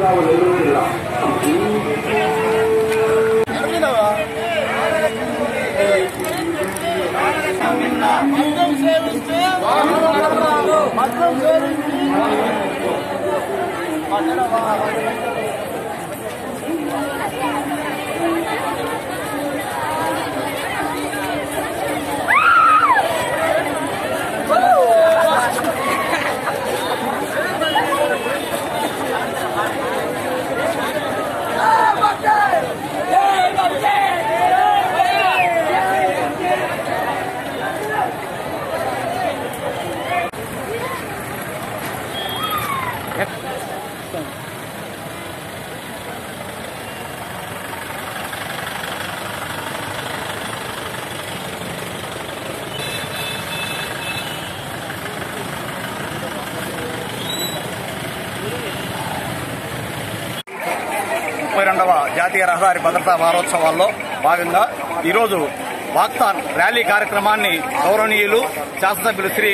ముప్పై రెండవ జాతీయ రహదారి భద్రతా వారోత్సవాల్లో భాగంగా ఈరోజు వాక్తాన్ ర్యాలీ కార్యక్రమాన్ని గౌరవనీయులు శాసనసభ్యులు శ్రీ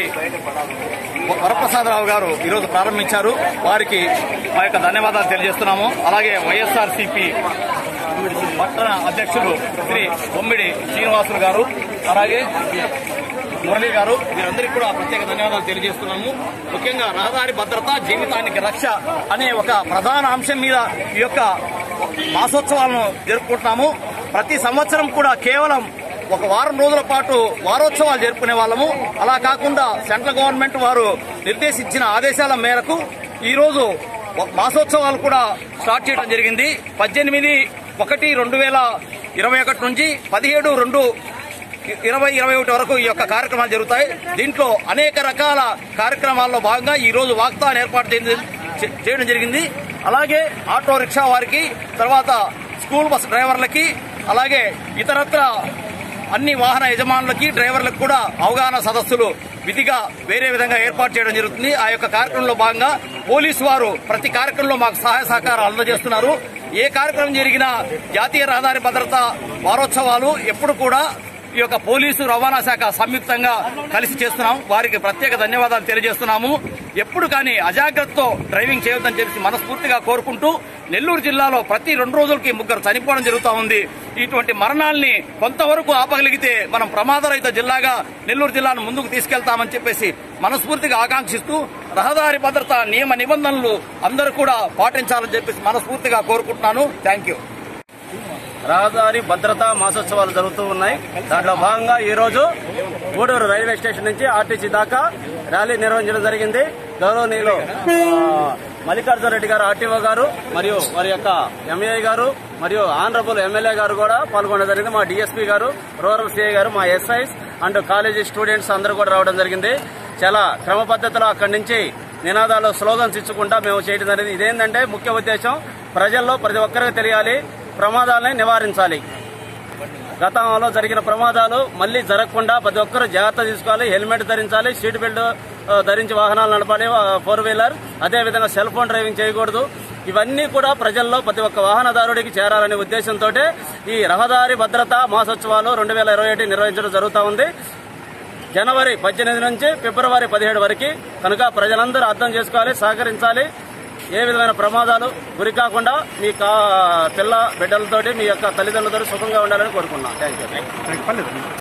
వరప్రసాదరావు గారు ఈరోజు ప్రారంభించారు వారికి మా యొక్క ధన్యవాదాలు తెలియజేస్తున్నాము అలాగే వైఎస్ఆర్ సిపి పట్టణ అధ్యక్షులు శ్రీ బొమ్మిడి శ్రీనివాసులు గారు అలాగే మురళి గారు వీరందరికీ కూడా ప్రత్యేక ధన్యవాదాలు తెలియజేస్తున్నాము ముఖ్యంగా రహదారి భద్రత జీవితానికి రక్ష అనే ఒక ప్రధాన అంశం మీద ఈ యొక్క మాసోత్సవాలను జరుపుకుంటున్నాము ప్రతి సంవత్సరం కూడా కేవలం ఒక వారం రోజుల పాటు వారోత్సవాలు జరుపుకునే వాళ్ళము అలా కాకుండా సెంట్రల్ గవర్నమెంట్ వారు నిర్దేశించిన ఆదేశాల మేరకు ఈ రోజు మాసోత్సవాలు కూడా స్టార్ట్ చేయడం జరిగింది పద్దెనిమిది ఒకటి రెండు వేల ఇరవై ఒకటి నుంచి పదిహేడు రెండు ఇరవై ఇరవై ఒకటి వరకు ఈ యొక్క కార్యక్రమాలు జరుగుతాయి దీంట్లో అనేక రకాల కార్యక్రమాల్లో భాగంగా ఈ రోజు వాగ్దాన్ ఏర్పాటు చేయ- చే- చేయడం జరిగింది అలాగే ఆటో రిక్షా వారికి తర్వాత స్కూల్ బస్ డ్రైవర్లకి అలాగే ఇతరత్ర అన్ని వాహన యజమానులకి డ్రైవర్లకు కూడా అవగాహన సదస్సులు విధిగా వేరే విధంగా ఏర్పాటు చేయడం జరుగుతుంది ఆ యొక్క కార్యక్రమంలో భాగంగా పోలీసు వారు ప్రతి కార్యక్రమంలో మాకు సహాయ సహకారాలు అందజేస్తున్నారు ఏ కార్యక్రమం జరిగినా జాతీయ రహదారి భద్రత వారోత్సవాలు ఎప్పుడు కూడా ఈ యొక్క పోలీసు రవాణా శాఖ సంయుక్తంగా కలిసి చేస్తున్నాం వారికి ప్రత్యేక ధన్యవాదాలు తెలియజేస్తున్నాము ఎప్పుడు కానీ అజాగ్రత్తతో డ్రైవింగ్ చేయొద్దని చెప్పి మనస్ఫూర్తిగా కోరుకుంటూ నెల్లూరు జిల్లాలో ప్రతి రెండు రోజులకి ముగ్గురు చనిపోవడం జరుగుతూ ఉంది ఇటువంటి మరణాల్ని కొంతవరకు ఆపగలిగితే మనం ప్రమాదరహిత జిల్లాగా నెల్లూరు జిల్లాను ముందుకు తీసుకెళ్తామని చెప్పేసి మనస్ఫూర్తిగా ఆకాంక్షిస్తూ రహదారి భద్రత నియమ నిబంధనలు అందరూ కూడా పాటించాలని చెప్పేసి మనస్ఫూర్తిగా కోరుకుంటున్నాను థ్యాంక్ యూ రహదారి భద్రతా మాసోత్సవాలు జరుగుతూ ఉన్నాయి దాంట్లో భాగంగా ఈ రోజు గూడూరు రైల్వే స్టేషన్ నుంచి ఆర్టీసీ దాకా ర్యాలీ నిర్వహించడం జరిగింది గౌరవనీయులు ఆ, మల్లికార్జున రెడ్డి గారు ఆర్టీఓ గారు మరియు వారి యొక్క ఎంఏ గారు మరియు ఆనరబుల్ ఎమ్మెల్యే గారు కూడా పాల్గొనడం జరిగింది మా డిఎస్పీ గారు రూరల్ సిఐ గారు మా ఎస్ఐస్ అండ్ కాలేజీ స్టూడెంట్స్ అందరూ కూడా రావడం జరిగింది చాలా క్రమ పద్ధతిలో అక్కడి నుంచి నినాదాలు స్లోగన్స్ ఇచ్చుకుంటా మేము చేయడం జరిగింది ఇదేంటంటే ముఖ్య ఉద్దేశం ప్రజల్లో ప్రతి ఒక్కరికి తెలియాలి ప్రమాదాలని నివారించాలి గతంలో జరిగిన ప్రమాదాలు మళ్లీ జరగకుండా ప్రతి ఒక్కరు జాగ్రత్త తీసుకోవాలి హెల్మెట్ ధరించాలి సీట్ బెల్ట్ ఆ, ధరించి వాహనాలు నడపాలి ఫోర్ వీలర్ అదేవిధంగా సెల్ ఫోన్ డ్రైవింగ్ చేయకూడదు ఇవన్నీ కూడా ప్రజల్లో ప్రతి ఒక్క వాహనదారుడికి చేరాలనే ఉద్దేశంతో ఈ రహదారి భద్రతా మాసోత్సవాలు రెండు వేల ఇరవై ఒకటి నిర్వహించడం జరుగుతూ ఉంది జనవరి పద్దెనిమిది నుంచి ఫిబ్రవరి పదిహేడు వరకు కనుక ప్రజలందరూ అర్థం చేసుకోవాలి సహకరించాలి ఏ విధమైన ప్రమాదాలు గురి కాకుండా మీ కా పిల్ల బిడ్డలతోటి మీ యొక్క తల్లిదండ్రులతో సుఖంగా ఉండాలని కోరుకున్నాం థ్యాంక్ యూ